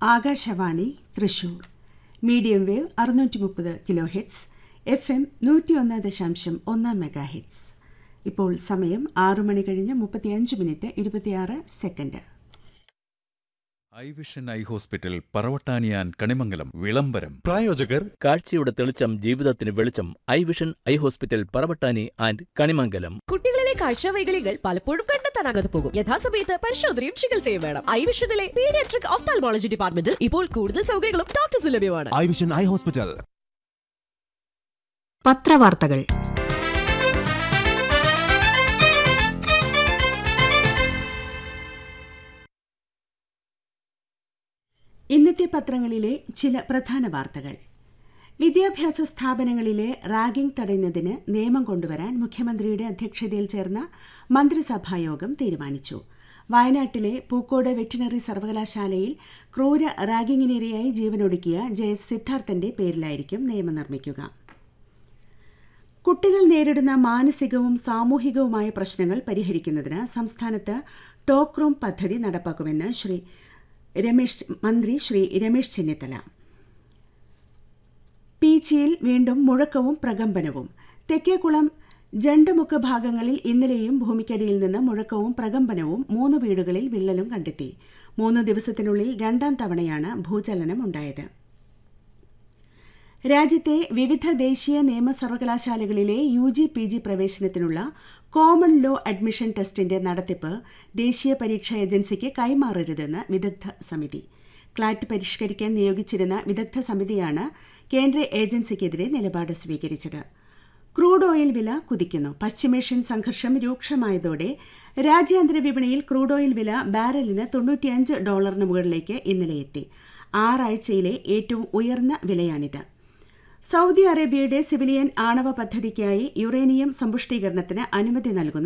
Akashvani Thrissur medium wave അറുന്നൂറ്റി മുപ്പത് kilo heads F M നൂറ്റിയൊന്ന് ദശാംശം ഒന്ന് മെഗാ ഹെഡ്സ് ഇപ്പോൾ സമയം ആറു മണി കഴിഞ്ഞ് മുപ്പത്തിയഞ്ച് മിനിറ്റ് ഇരുപത്തിയാറ് second eye vision eye hospital പറവട്ടാനിയാൻ കണിമംഗലം വിളംബരം പ്രായോജകർ കാഴ്ചയുടെ തെളിച്ചം ജീവിതത്തിന് വെളിച്ചം eye vision eye hospital Paravattani and Kanimangalam കുട്ടികളിലെ കാഴ്ചവൈകല്യങ്ങൾ പലപ്പോഴും കണ്ടെത്താനാകാതെ പോകും യഥാസമയത്ത് പരിശോധനയും ചികിത്സയും വേണം ഐ വിഷനിലെ പീഡിയാട്രിക് ഓഫ്താൽമോളജി ഡിപ്പാർട്ട്മെന്റിൽ ഇപ്പോൾ കൂടുതൽ സൗകര്യങ്ങളും ഡോക്ടേഴ്സ് ലഭ്യമാണ് ഐ വിഷൻ ഐ ഹോസ്പിറ്റൽ പത്രവാർത്തകൾ ഇന്നത്തെ പത്രങ്ങളിലെ ചില പ്രധാന വാർത്തകൾ വിദ്യാഭ്യാസ സ്ഥാപനങ്ങളിലെ റാഗിംഗ് തടയുന്നതിന് നിയമം കൊണ്ടുവരാൻ മുഖ്യമന്ത്രിയുടെ അധ്യക്ഷതയിൽ ചേർന്ന മന്ത്രിസഭായോഗം തീരുമാനിച്ചു വയനാട്ടിലെ പൂക്കോട് വെറ്റിനറി സർവകലാശാലയിൽ ക്രൂര റാഗിങ്ങിനിരയായി ജീവനൊടുക്കിയ ജയസ് സിദ്ധാർത്ഥന്റെ പേരിലായിരിക്കും നിയമം നിർമ്മിക്കുക കുട്ടികൾ നേരിടുന്ന മാനസികവും സാമൂഹികവുമായ പ്രശ്നങ്ങൾ പരിഹരിക്കുന്നതിന് സംസ്ഥാനത്ത് ടോക്ക് റൂം പദ്ധതി നടപ്പാക്കുമെന്ന് ശ്രീ രമേശ് മന്ത്രി ശ്രീ രമേശ് ചെന്നിത്തല പീച്ചിയിൽ വീണ്ടും മുഴക്കവും പ്രകമ്പനവും തെക്കേക്കുളം ജണ്ടുമുക്ക് ഭാഗങ്ങളിൽ ഇന്നലെയും ഭൂമിക്കടിയിൽ നിന്ന് മുഴക്കവും പ്രകമ്പനവും മൂന്ന് വീടുകളിൽ വിള്ളലും കണ്ടെത്തി മൂന്ന് ദിവസത്തിനുള്ളിൽ രണ്ടാം തവണയാണ് ഭൂചലനം ഉണ്ടായത് രാജ്യത്തെ വിവിധ ദേശീയ നിയമ സർവകലാശാലകളിലെ യു ജി പി ജി പ്രവേശനത്തിനുള്ള കോമൺ ലോ അഡ്മിഷൻ ടെസ്റ്റിന്റെ നടത്തിപ്പ് ദേശീയ പരീക്ഷാ ഏജൻസിക്ക് കൈമാറരുതെന്ന് വിദഗ്ധ സമിതി ക്ലാറ്റ് പരിഷ്കരിക്കാൻ നിയോഗിച്ചിരുന്ന വിദഗ്ധ സമിതിയാണ് കേന്ദ്ര ഏജൻസിക്കെതിരെ നിലപാട് സ്വീകരിച്ചത് ക്രൂഡ് ഓയിൽ വില കുതിക്കുന്നു പശ്ചിമേഷ്യൻ സംഘർഷം രൂക്ഷമായതോടെ രാജ്യാന്തര വിപണിയിൽ ക്രൂഡ് ഓയിൽ വില ബാരലിന് തൊണ്ണൂറ്റിയഞ്ച് ഡോളറിന് മുകളിലേക്ക് ഇന്നലെ എത്തി ആറാഴ്ചയിലെ ഏറ്റവും ഉയർന്ന വിലയാണിത് സൗദി അറേബ്യയുടെ സിവിലിയൻ ആണവ പദ്ധതിക്കായി യുറേനിയം സമ്പുഷ്ടീകരണത്തിന് അനുമതി നൽകുന്ന